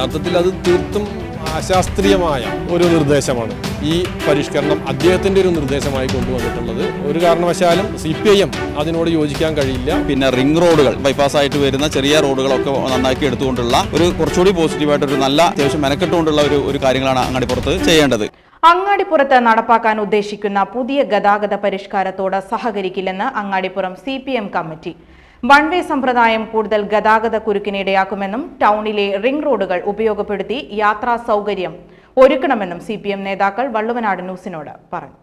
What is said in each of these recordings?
യഥാർത്ഥത്തിൽ അത് തീർത്തും അശാസ്ത്രീയമായ ഒരു നിർദ്ദേശമാണ് ഈ പരിഷ്കരണം അദ്ദേഹത്തിൻ്റെ ഒരു നിർദ്ദേശമായി കൊണ്ടുവന്നിട്ടുള്ളത് ഒരു കാരണവശാലും സി പി ഐ എം അതിനോട് യോജിക്കാൻ കഴിയില്ല പിന്നെ റിംഗ് റോഡുകൾ ബൈപ്പാസ് ആയിട്ട് വരുന്ന ചെറിയ റോഡുകളൊക്കെ നന്നാക്കി എടുത്തുകൊണ്ടുള്ള ഒരു കുറച്ചുകൂടി പോസിറ്റീവായിട്ട് ഒരു നല്ല അത്യാവശ്യം മെനക്കെട്ടുകൊണ്ടുള്ള ഒരു ഒരു കാര്യങ്ങളാണ് അങ്ങാടിപ്പുറത്ത് ചെയ്യേണ്ടത് അങ്ങാടിപ്പുറത്ത് നടപ്പാക്കാൻ ഉദ്ദേശിക്കുന്ന പുതിയ ഗതാഗത പരിഷ്കാരത്തോട് സഹകരിക്കില്ലെന്ന് Angadipuram C P M committee one way സമ്പ്രദായം കൂടുതൽ ഗതാഗത കുരുക്കിനിടയാക്കുമെന്നും ടൗണിലെ റിംഗ് റോഡുകൾ ഉപയോഗപ്പെടുത്തി യാത്രാ സൗകര്യം ഒരുക്കണമെന്നും സി പി എം നേതാക്കൾ വള്ളുവനാട് ന്യൂസിനോട് പറഞ്ഞു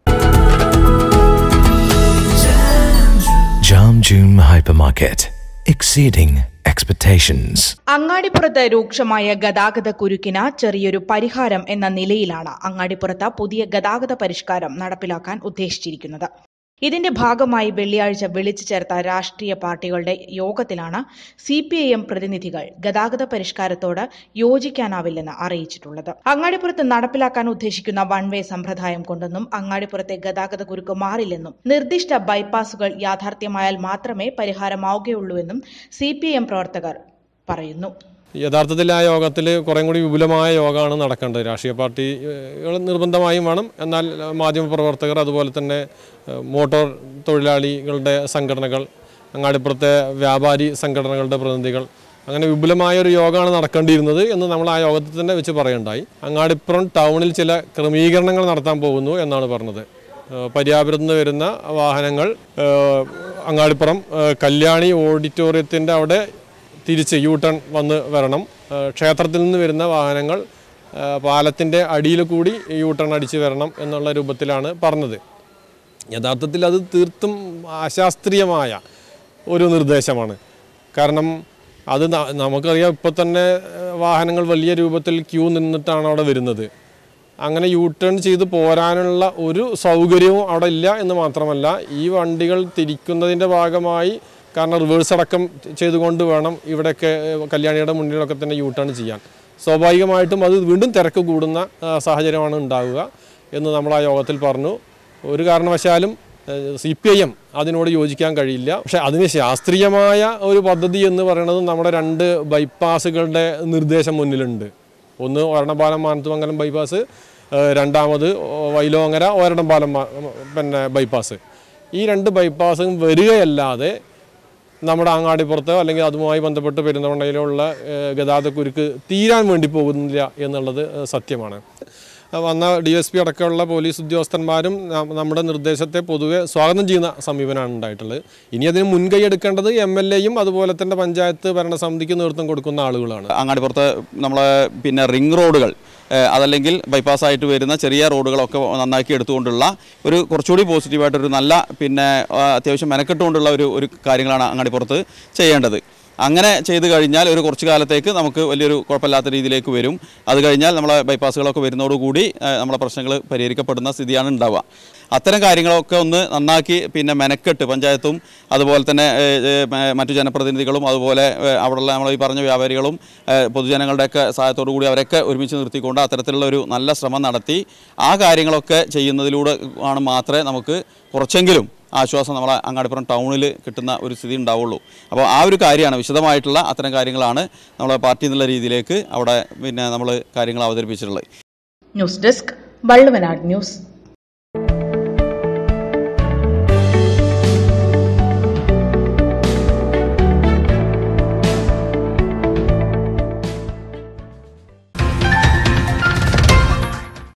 Jam June Hypermarket. Exceeding expectations. അങ്ങാടിപ്പുറത്ത് രൂക്ഷമായ ഗതാഗത കുരുക്കിന് ചെറിയൊരു പരിഹാരം എന്ന നിലയിലാണ് അങ്ങാടിപ്പുറത്ത് പുതിയ ഗതാഗത പരിഷ്കാരം നടപ്പിലാക്കാൻ ഉദ്ദേശിച്ചിരിക്കുന്നത് ഇതിന്റെ ഭാഗമായി വെള്ളിയാഴ്ച വിളിച്ചു ചേർത്ത രാഷ്ട്രീയ പാർട്ടികളുടെ യോഗത്തിലാണ് സി പി ഐ എം പ്രതിനിധികൾ ഗതാഗത പരിഷ്കാരത്തോട് യോജിക്കാനാവില്ലെന്ന് അറിയിച്ചിട്ടുള്ളത് അങ്ങാടിപ്പുറത്ത് നടപ്പിലാക്കാൻ ഉദ്ദേശിക്കുന്ന വൺ വേ സമ്പ്രദായം കൊണ്ടൊന്നും അങ്ങാടിപ്പുറത്തെ ഗതാഗത കുരുക്ക് മാറില്ലെന്നും നിർദ്ദിഷ്ട ബൈപ്പാസുകൾ യാഥാർത്ഥ്യമായാൽ മാത്രമേ പരിഹാരമാവുകയുള്ളൂവെന്നും സി പി എം പ്രവർത്തകർ പറയുന്നു യഥാർത്ഥത്തിൽ ആ യോഗത്തിൽ കുറേ കൂടി വിപുലമായ യോഗമാണ് നടക്കേണ്ടത് രാഷ്ട്രീയ പാർട്ടികൾ നിർബന്ധമായും വേണം എന്നാൽ മാധ്യമപ്രവർത്തകർ അതുപോലെ തന്നെ ഏഹ്, മോട്ടോർ തൊഴിലാളികളുടെ സംഘടനകൾ അങ്ങാടിപ്പുറത്തെ വ്യാപാരി സംഘടനകളുടെ പ്രതിനിധികൾ അങ്ങനെ വിപുലമായ ഒരു യോഗമാണ് നടക്കേണ്ടിയിരുന്നത് എന്ന് നമ്മൾ ആ യോഗത്തിൽ തന്നെ വെച്ച് പറയുണ്ടായി അങ്ങാടിപ്പുറം ടൗണിൽ ചില ക്രമീകരണങ്ങൾ നടത്താൻ പോകുന്നു എന്നാണ് പറഞ്ഞത് ഏഹ്, പര്യാപുരത്ത് നിന്ന് വരുന്ന വാഹനങ്ങൾ ഏഹ്, അങ്ങാടിപ്പുറം ഏഹ്, കല്യാണി ഓഡിറ്റോറിയത്തിൻ്റെ അവിടെ തിരിച്ച് യു ടേൺ വന്ന് വരണം ഏഹ് ക്ഷേത്രത്തിൽ നിന്ന് വരുന്ന വാഹനങ്ങൾ ഏഹ് പാലത്തിൻ്റെ അടിയിൽ കൂടി യു ടേൺ അടിച്ച് വരണം എന്നുള്ള രൂപത്തിലാണ് പറഞ്ഞത് യഥാർത്ഥത്തിൽ അത് തീർത്തും അശാസ്ത്രീയമായ ഒരു നിർദ്ദേശമാണ് കാരണം അത് ന- നമുക്കറിയാം ഇപ്പോൾ തന്നെ ഏഹ് വാഹനങ്ങൾ വലിയ രൂപത്തിൽ ക്യൂ നിന്നിട്ടാണ് അവിടെ വരുന്നത് അങ്ങനെ യു ടേൺ ചെയ്ത് പോരാനുള്ള ഒരു സൗകര്യവും അവിടെ ഇല്ല എന്ന് മാത്രമല്ല ഈ വണ്ടികൾ തിരിക്കുന്നതിൻ്റെ ഭാഗമായി കാരണം റിവേഴ്സ് അടക്കം ചെയ്തുകൊണ്ട് വേണം ഇവിടെയൊക്കെ ഏഹ്, കല്യാണിയുടെ മുന്നിലൊക്കെ തന്നെ യു ടേൺ ചെയ്യാൻ സ്വാഭാവികമായിട്ടും അത് വീണ്ടും തിരക്ക് കൂടുന്ന ആ, സാഹചര്യമാണ് ഉണ്ടാവുക എന്ന് നമ്മൾ ആ യോഗത്തിൽ പറഞ്ഞു ഒരു കാരണവശാലും സി പി ഐ എം അതിനോട് യോജിക്കാൻ കഴിയില്ല പക്ഷെ അതിന് ശാസ്ത്രീയമായ ഒരു പദ്ധതി എന്ന് പറയുന്നത് നമ്മുടെ രണ്ട് ബൈപ്പാസുകളുടെ നിർദ്ദേശം മുന്നിലുണ്ട് ഒന്ന് ഒരണപ്പാലം മാനത്തുമംഗലം ബൈപ്പാസ് ഏഹ് രണ്ടാമത് വൈലോങ്ങര ഒരണപ്പാലം മാ- പിന്നെ ബൈപ്പാസ് ഈ രണ്ട് ബൈപ്പാസും വരികയല്ലാതെ നമ്മുടെ അങ്ങാടിപ്പുറത്തോ അല്ലെങ്കിൽ അതുമായി ബന്ധപ്പെട്ട് പെരുന്തമണ്ണയിലുള്ള ഏഹ് ഗതാഗതക്കുരുക്ക് തീരാൻ വേണ്ടി പോകുന്നില്ല എന്നുള്ളത് ഏഹ് സത്യമാണ് വന്ന ഡി എസ് പി അടക്കമുള്ള പോലീസ് ഉദ്യോഗസ്ഥന്മാരും ന- നമ്മുടെ നിർദ്ദേശത്തെ പൊതുവെ സ്വാഗതം ചെയ്യുന്ന സമീപനമാണ് ഉണ്ടായിട്ടുള്ളത് ഇനി അതിന് മുൻകൈ എടുക്കേണ്ടത് എം എൽ എയും അതുപോലെ തന്നെ പഞ്ചായത്ത് ഭരണസമിതിക്ക് നേതൃത്വം കൊടുക്കുന്ന ആളുകളാണ് അങ്ങാടിപ്പുറത്ത് നമ്മളെ പിന്നെ റിംഗ് റോഡുകൾ ഏഹ് അതല്ലെങ്കിൽ ബൈപ്പാസ് ആയിട്ട് വരുന്ന ചെറിയ റോഡുകളൊക്കെ നന്നാക്കി എടുത്തുകൊണ്ടുള്ള ഒരു കുറച്ചുകൂടി പോസിറ്റീവായിട്ട് ഒരു നല്ല പിന്നെ ആ, അത്യാവശ്യം മെനക്കെട്ടുകൊണ്ടുള്ള ഒരു ഒരു കാര്യങ്ങളാണ് അങ്ങാടിപ്പുറത്ത് ചെയ്യേണ്ടത് അങ്ങനെ ചെയ്തു കഴിഞ്ഞാൽ ഒരു കുറച്ച് കാലത്തേക്ക് നമുക്ക് വലിയൊരു കുഴപ്പമില്ലാത്ത രീതിയിലേക്ക് വരും അത് കഴിഞ്ഞാൽ നമ്മളെ ബൈപ്പാസുകളൊക്കെ വരുന്നതോടുകൂടി ഏഹ്, നമ്മളെ പ്രശ്നങ്ങൾ പരിഹരിക്കപ്പെടുന്ന സ്ഥിതിയാണ് ഉണ്ടാവുക അത്തരം കാര്യങ്ങളൊക്കെ ഒന്ന് നന്നാക്കി പിന്നെ മെനക്കെട്ട് പഞ്ചായത്തും അതുപോലെ തന്നെ ഏഹ്, ഏഹ്, മ- മറ്റു ജനപ്രതിനിധികളും അതുപോലെ ഏഹ്, അവിടെയുള്ള നമ്മൾ ഈ പറഞ്ഞ വ്യാപാരികളും ഏഹ്, പൊതുജനങ്ങളുടെയൊക്കെ സഹായത്തോടു കൂടി അവരൊക്കെ ഒരുമിച്ച് നിർത്തിക്കൊണ്ട് അത്തരത്തിലുള്ള ഒരു നല്ല ശ്രമം നടത്തി ആ കാര്യങ്ങളൊക്കെ ചെയ്യുന്നതിലൂടെ ആണ് മാത്രമേ നമുക്ക് കുറച്ചെങ്കിലും ആശ്വാസം നമ്മളെ അങ്ങാടിപ്പുറം ടൗണിൽ കിട്ടുന്ന ഒരു സ്ഥിതി ഉണ്ടാവുള്ളൂ അപ്പോൾ ആ ഒരു കാര്യമാണ് വിശദമായിട്ടുള്ള അത്തരം കാര്യങ്ങളാണ് നമ്മളെ പാർട്ടി എന്നുള്ള രീതിയിലേക്ക് അവിടെ പിന്നെ നമ്മൾ കാര്യങ്ങൾ അവതരിപ്പിച്ചിട്ടുള്ളത് ന്യൂസ് ഡെസ്ക് വള്ളുവനാട് ന്യൂസ്